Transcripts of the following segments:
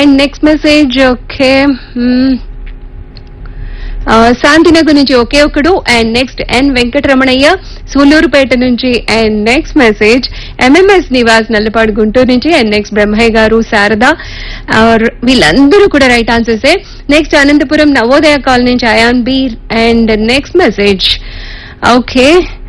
and next message okay Shantinagar నుంచి ఒకే ఒకడు and next N Venkataramanayya Sullurpeta నుంచి and next message MMS Nivas Nallapadu Guntur నుంచి and next Brahmayya garu Sharada R వీళ్ళందరూ కూడా రైట్ ఆన్సర్సే నెక్స్ట్ అనంతపురం నవోదయ కాలనీ నుంచి అయాన్ బీర్ and next message okay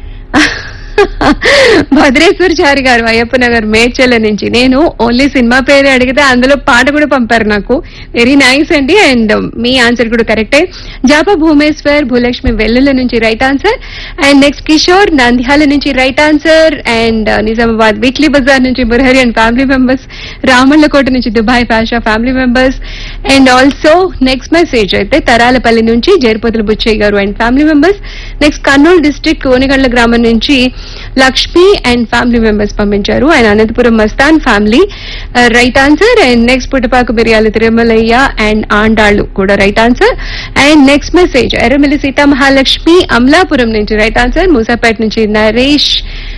Bhadreswarachari garu Ayyappa Nagar మేడ్చల్ల నుంచి నేను ఓన్లీ సినిమా పేరు అడిగితే అందులో పాట కూడా పంపారు నాకు వెరీ నైస్ అండి అండ్ మీ ఆన్సర్ కూడా కరెక్టే జాప భూమేశ్వర్ భూలక్ష్మి వెల్లుల నుంచి right answer and next Kishore Nandyal నుంచి right answer and Nizamabad weekly బజార్ నుంచి Murahari and family members Ramallakota నుంచి Dubai Pasha family members and also next message అయితే తరాలపల్లి నుంచి Jerupothula Butchaiah garu and family members next Kurnool district Konigandla గ్రామం నుంచి లక్ష్మి అండ్ ఫ్యామిలీ మెంబర్స్ పంపించారు and Anantapur Mastan family right answer and next Puttapaku Biryala Tirumalayya and Andallu కూడా right answer and next message Erramilli Sita Mahalakshmi Amalapuram నుంచి రైట్ ఆన్సర్ మూసాపేట నుంచి నరేష్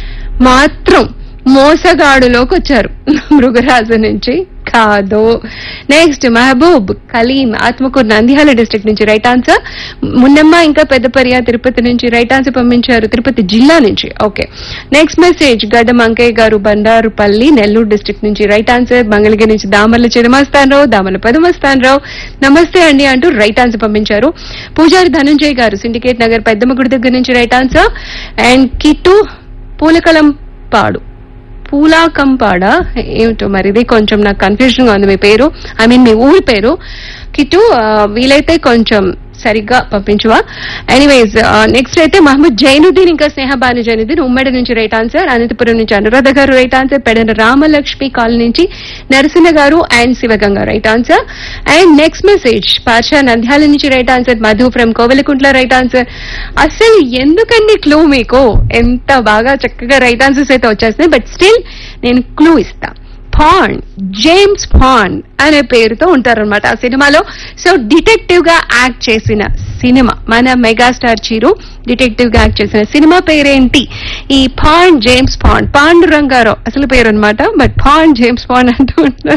మాత్రం మోసగాడులోకి వచ్చారు మృగరాజు నుంచి కాదు నెక్స్ట్ మహబూబ్ కలీం ఆత్మకూరు నంద్యాల డిస్ట్రిక్ట్ నుంచి రైట్ ఆన్సర్ మున్నమ్మ ఇంకా పెద్దపర్య తిరుపతి నుంచి రైట్ ఆన్సర్ పంపించారు తిరుపతి జిల్లా నుంచి okay next message Gaddam Ankaiah garu Bandarupalli Nellore district నుంచి రైట్ ఆన్సర్ మంగళగిరి నుంచి దామర్ల చిరమస్తానరావు దామర్ల పదమస్తానరావు నమస్తే అండి అంటూ రైట్ ఆన్సర్ పంపించారు పూజారి ధనంజయ్ గారు సిండికేట్ నగర్ పెద్దమ్మ గుడి దగ్గర నుంచి రైట్ ఆన్సర్ అండ్ కిట్టు పూలకలం పాడు పూలాకంపాడ ఏమిటో మరి ఇది కొంచెం నాకు కన్ఫ్యూజన్ గా ఉంది మీ పేరు ఐ మీన్ మీ ఊరి పేరు కిటు ఆ, వీలైతే కొంచెం సరిగ్గా పంపించువా ఎనీవేస్ నెక్స్ట్ అయితే మహమ్మద్ జైనుద్దీన్ ఇంకా స్నేహబాను జైనుద్దీన్ ఉమ్మడి నుంచి రైట్ ఆన్సర్ అనంతపురం నుంచి Anuradha garu right answer Pedana Ramalakshmi colony నుంచి Narasimha garu and Sivaganga right answer and next message Pasha Nandyal నుంచి right answer Madhu from Kovelakuntla right answer అసలు ఎందుకండి క్లూ మీకు ఎంత బాగా చక్కగా రైట్ ఆన్సర్స్ అయితే వచ్చేస్తున్నాయి బట్ స్టిల్ నేను క్లూ ఇస్తా పాండ్ జేమ్స్ పాండ్ అనే పేరుతో ఉంటారన్నమాట ఆ సినిమాలో సో డిటెక్టివ్ గా యాక్ట్ చేసిన సినిమా మన మెగాస్టార్ చీరు డిటెక్టివ్ గా యాక్ట్ చేసిన సినిమా పేరేంటి ఈ పాండ్ జేమ్స్ పాండ్ పాండురంగారావు అసలు పేరు అనమాట బట్ పాండ్ జేమ్స్ పాండ్ అంటూ ఉంటారు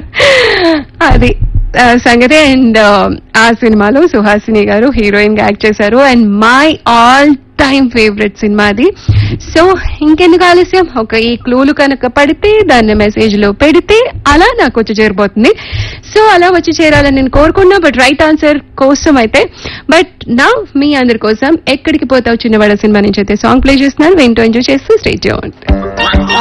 అది ఆ, సంగతి అండ్ ఆ సినిమాలో సుహాసిని గారు హీరోయిన్ గా యాక్ట్ చేశారు and my all time favourite cinema అది సో ఇంకెందుకు ఆలస్యం ఒక ఈ క్లూలు కనుక పడితే దాన్ని మెసేజ్ లో పెడితే అలా నాకు వచ్చి చేరిపోతుంది సో అలా వచ్చి చేరాలని నేను కోరుకున్నా బట్ రైట్ ఆన్సర్ కోసం అయితే బట్ నా మీ అందరి కోసం ఎక్కడికి పోతావు చిన్నవాడ సినిమా నుంచి అయితే సాంగ్ ప్లే చేస్తున్నాను వింటూ ఎంజాయ్ చేస్తూ స్టేట్ చేయండి